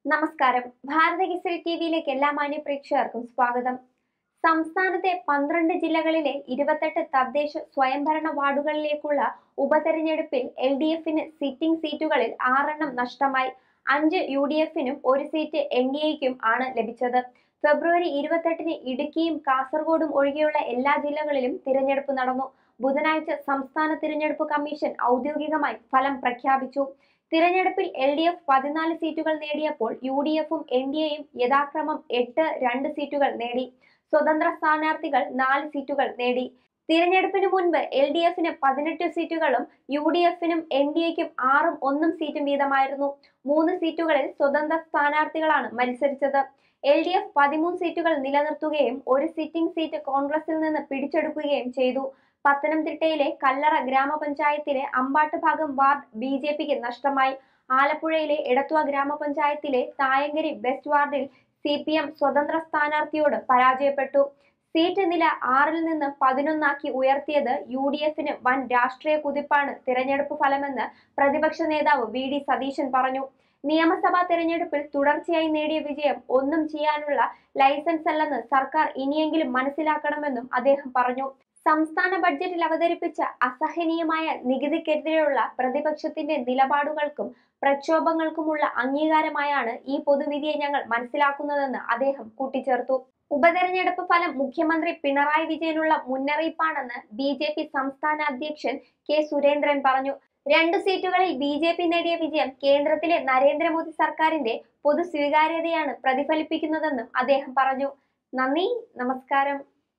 നമസ്കാരം ഭാരതകേസരി ടി വിയിലേക്ക് എല്ലാ മാന്യ പ്രേക്ഷകർക്കും സ്വാഗതം സംസ്ഥാനത്തെ പന്ത്രണ്ട് ജില്ലകളിലെ ഇരുപത്തെട്ട് തദ്ദേശ സ്വയംഭരണ വാർഡുകളിലേക്കുള്ള ഉപതെരഞ്ഞെടുപ്പിൽ എൽ ഡി എഫിന് സിറ്റിംഗ് സീറ്റുകളിൽ ആറെണ്ണം നഷ്ടമായി അഞ്ച് യു ഡി എഫിനും ഒരു സീറ്റ് എൻ ഡി എക്കും ആണ് ലഭിച്ചത് ഫെബ്രുവരി ഇരുപത്തെട്ടിന് ഇടുക്കിയും കാസർഗോഡും ഒഴികെയുള്ള എല്ലാ ജില്ലകളിലും തിരഞ്ഞെടുപ്പ് നടന്നു ബുധനാഴ്ച സംസ്ഥാന തിരഞ്ഞെടുപ്പ് കമ്മീഷൻ ഔദ്യോഗികമായി ഫലം പ്രഖ്യാപിച്ചു തിരഞ്ഞെടുപ്പിൽ എൽ ഡി എഫ് പതിനാല് സീറ്റുകൾ നേടിയപ്പോൾ യു ഡി എഫും എൻ ഡി എയും യഥാക്രമം എട്ട് രണ്ട് സീറ്റുകൾ നേടി സ്വതന്ത്ര സ്ഥാനാർത്ഥികൾ നാല് സീറ്റുകൾ നേടി തിരഞ്ഞെടുപ്പിന് മുൻപ് എൽ ഡി എഫിന് പതിനെട്ട് സീറ്റുകളും യു ഡി എഫിനും എൻ ഡി എക്കും ആറും ഒന്നും സീറ്റും വീതമായിരുന്നു മൂന്ന് സീറ്റുകളിൽ സ്വതന്ത്ര സ്ഥാനാർത്ഥികളാണ് മത്സരിച്ചത് എൽ ഡി എഫ് പതിമൂന്ന് സീറ്റുകൾ നിലനിർത്തുകയും ഒരു സിറ്റിംഗ് സീറ്റ് കോൺഗ്രസിൽ നിന്ന് പിടിച്ചെടുക്കുകയും ചെയ്തു പത്തനംതിട്ടയിലെ കല്ലറ ഗ്രാമപഞ്ചായത്തിലെ അമ്പാട്ട് ഭാഗം വാർഡ് ബി ജെ പിക്ക് നഷ്ടമായി ആലപ്പുഴയിലെ എടത്വ ഗ്രാമപഞ്ചായത്തിലെ തായങ്കരി വെസ്റ്റ് വാർഡിൽ സി പി എം സ്വതന്ത്ര സ്ഥാനാർത്ഥിയോട് പരാജയപ്പെട്ടു സീറ്റ് നില ആറിൽ നിന്ന് പതിനൊന്നാക്കി ഉയർത്തിയത് യു ഡി എഫിന് വൻ രാഷ്ട്രീയ കുതിപ്പാണ് തിരഞ്ഞെടുപ്പ് ഫലമെന്ന് പ്രതിപക്ഷ നേതാവ് വി ഡി സതീശൻ പറഞ്ഞു നിയമസഭാ തെരഞ്ഞെടുപ്പിൽ തുടർച്ചയായി നേടിയ വിജയം ഒന്നും ചെയ്യാനുള്ള ലൈസൻസ് അല്ലെന്ന് സർക്കാർ ഇനിയെങ്കിലും മനസ്സിലാക്കണമെന്നും അദ്ദേഹം പറഞ്ഞു സംസ്ഥാന ബഡ്ജറ്റിൽ അവതരിപ്പിച്ച അസഹനീയമായ നികുതിക്കെതിരെയുള്ള പ്രതിപക്ഷത്തിന്റെ നിലപാടുകൾക്കും പ്രക്ഷോഭങ്ങൾക്കുമുള്ള അംഗീകാരമായാണ് ഈ പൊതുവിധിയെ ഞങ്ങൾ മനസ്സിലാക്കുന്നതെന്ന് അദ്ദേഹം കൂട്ടിച്ചേർത്തു ഉപതെരഞ്ഞെടുപ്പ് ഫലം മുഖ്യമന്ത്രി പിണറായി വിജയനുള്ള മുന്നറിയിപ്പാണെന്ന് ബി ജെ പി സംസ്ഥാന അധ്യക്ഷൻ കെ സുരേന്ദ്രൻ പറഞ്ഞു രണ്ടു സീറ്റുകളിൽ ബി ജെ പി നേടിയ വിജയം കേന്ദ്രത്തിലെ നരേന്ദ്രമോദി സർക്കാരിന്റെ പൊതു സ്വീകാര്യതയാണ് പ്രതിഫലിപ്പിക്കുന്നതെന്നും അദ്ദേഹം പറഞ്ഞു നന്ദി നമസ്കാരം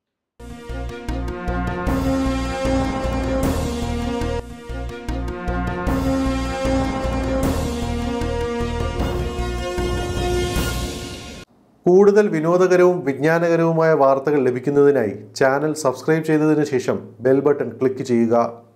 കൂടുതൽ വിനോദകരവും വിജ്ഞാനകരവുമായ വാർത്തകൾ ലഭിക്കുന്നതിനായി ചാനൽ സബ്സ്ക്രൈബ് ചെയ്തതിനു ശേഷം ബെൽ ബട്ടൺ ക്ലിക്ക് ചെയ്യുക